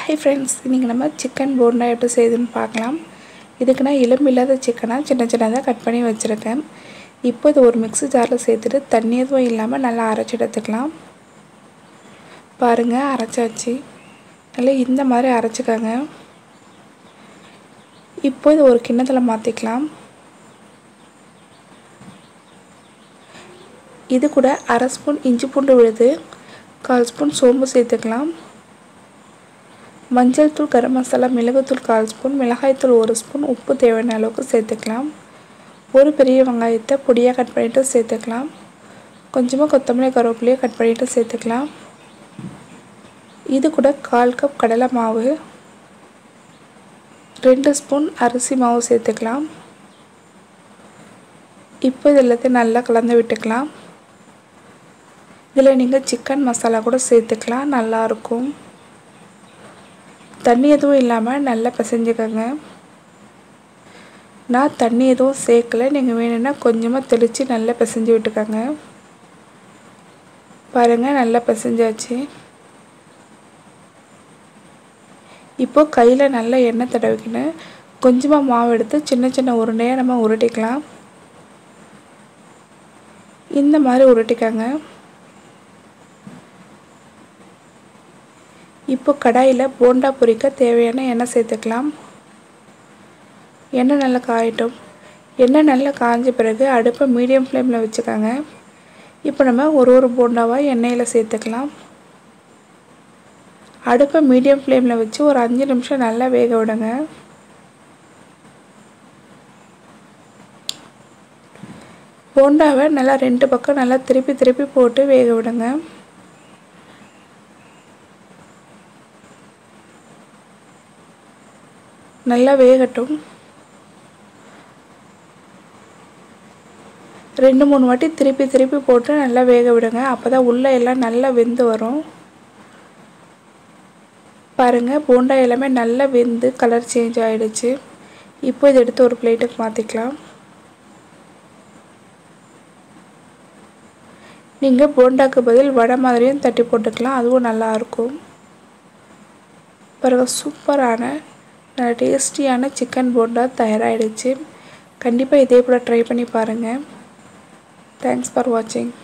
hi friends இன்றைக்கி நம்ம chicken bonda எப்படி செய்யுதுன்னு பார்க்கலாம் இதுக்கு நான் எலும்பு இல்லாத சிக்கனாக சின்ன சின்னதாக கட் பண்ணி வச்சுருக்கேன் இப்போ இது ஒரு மிக்ஸி ஜாரில் சேர்த்துட்டு தண்ணி எதுவும் இல்லாமல் நல்லா அரைச்சி எடுத்துக்கலாம் பாருங்கள் அரைச்சாச்சு நல்லா இந்த மாதிரி அரைச்சிக்கோங்க இப்போ இது ஒரு கிண்ணத்தில் மாற்றிக்கலாம் இது கூட அரை ஸ்பூன் இஞ்சி பூண்டு விழுது கால் ஸ்பூன் சோம்பு சேர்த்துக்கலாம் மஞ்சள் தூள் கரம் மசாலா மிளகுத்தூள் கால் ஸ்பூன் மிளகாய்த்தூள் ஒரு ஸ்பூன் உப்பு தேவையான அளவுக்கு சேர்த்துக்கலாம் ஒரு பெரிய வெங்காயத்தை பொடியாக கட் பண்ணிவிட்டு சேர்த்துக்கலாம் கொஞ்சமாக கொத்தமல்லி கருவேப்பிலையை கட் பண்ணிவிட்டு சேர்த்துக்கலாம் இது கூட கால் கப் கடலை மாவு ரெண்டு ஸ்பூன் அரிசி மாவு சேர்த்துக்கலாம் இப்போ இது எல்லாத்தையும் நல்லா கலந்து விட்டுக்கலாம் இதில் நீங்கள் சிக்கன் மசாலா கூட சேர்த்துக்கலாம் நல்லாயிருக்கும் தண்ணி எதுவும் இல்லாமல் நல்லா பிசைஞ்சுக்கோங்க நான் தண்ணி எதுவும் சேர்க்கல நீங்கள் வேணும்னா கொஞ்சமாக தெளித்து நல்லா பிசைஞ்சு விட்டுக்கோங்க பாருங்கள் நல்லா பிசைஞ்சாச்சு இப்போது கையில் நல்லா எண்ணெய் தடவிக்கணும் கொஞ்சமாக மாவு எடுத்து சின்ன சின்ன உருண்டையாக நம்ம உருட்டிக்கலாம் இந்த மாதிரி உருட்டிக்கோங்க இப்போ கடாயில் போண்டா பொரிக்க தேவையான எண்ணெய் சேர்த்துக்கலாம் எண்ணெய் நல்லா காயட்டும் எண்ணெய் நல்லா காஞ்ச பிறகு அடுப்பை மீடியம் ஃப்ளேமில் வச்சுக்கோங்க இப்போ நம்ம ஒரு ஒரு போண்டாவாக எண்ணெயில் சேர்த்துக்கலாம் அடுப்பை மீடியம் ஃப்ளேமில் வச்சு ஒரு அஞ்சு நிமிஷம் நல்லா வேக விடுங்க போண்டாவை நல்லா ரெண்டு பக்கம் நல்லா திருப்பி திருப்பி போட்டு வேக விடுங்க நல்லா வேகட்டும் ரெண்டு மூணு வாட்டி திருப்பி திருப்பி போட்டு நல்லா வேக விடுங்க அப்போ தான் உள்ளே எல்லாம் நல்லா வெந்து வரும் பாருங்கள் போண்டா எல்லாமே நல்லா வெந்து கலர் சேஞ்ச் ஆகிடுச்சு இப்போ இதை எடுத்து ஒரு பிளேட்டுக்கு மாற்றிக்கலாம் நீங்கள் போண்டாக்கு பதில் வடை மாதிரியும் தட்டி போட்டுக்கலாம் அதுவும் நல்லாயிருக்கும் பிறகு சூப்பரான நல்ல டேஸ்டியான சிக்கன் போண்டா தயாராகிடுச்சு கண்டிப்பாக இதே போல் ட்ரை பண்ணி பாருங்கள் தேங்க்ஸ் ஃபார் வாட்சிங்